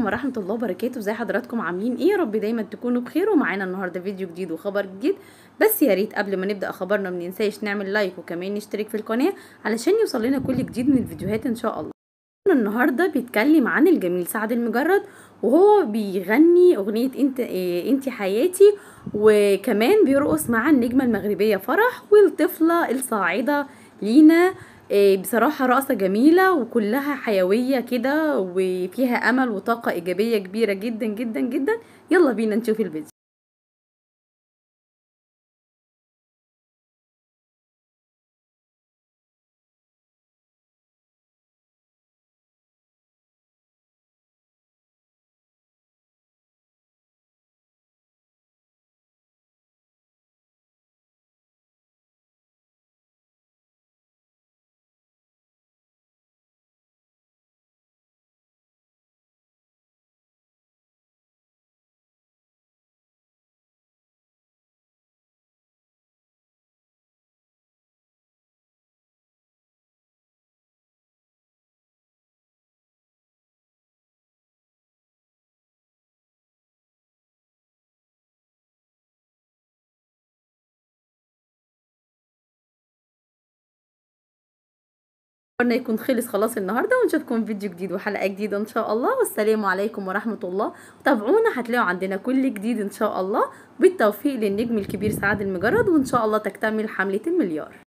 ورحمة الله وبركاته ازي حضراتكم عاملين ايه يا رب دايما تكونوا بخير ومعانا النهارده فيديو جديد وخبر جديد بس يا ريت قبل ما نبدا خبرنا ما ننساش نعمل لايك وكمان نشترك في القناه علشان يوصل لنا كل جديد من الفيديوهات ان شاء الله النهارده بيتكلم عن الجميل سعد المجرد وهو بيغني اغنيه انت إيه انت حياتي وكمان بيرقص مع النجمه المغربيه فرح والطفله الصاعده لينا إيه بصراحة رقصة جميلة وكلها حيوية كده وفيها أمل وطاقة إيجابية كبيرة جدا جدا جدا يلا بينا نشوف الفيديو قلنا يكون خلص خلاص النهارده ونشوفكم فيديو جديد وحلقه جديده ان شاء الله والسلام عليكم ورحمه الله تابعونا هتلاقوا عندنا كل جديد ان شاء الله بالتوفيق للنجم الكبير سعاد المجرد وان شاء الله تكتمل حمله المليار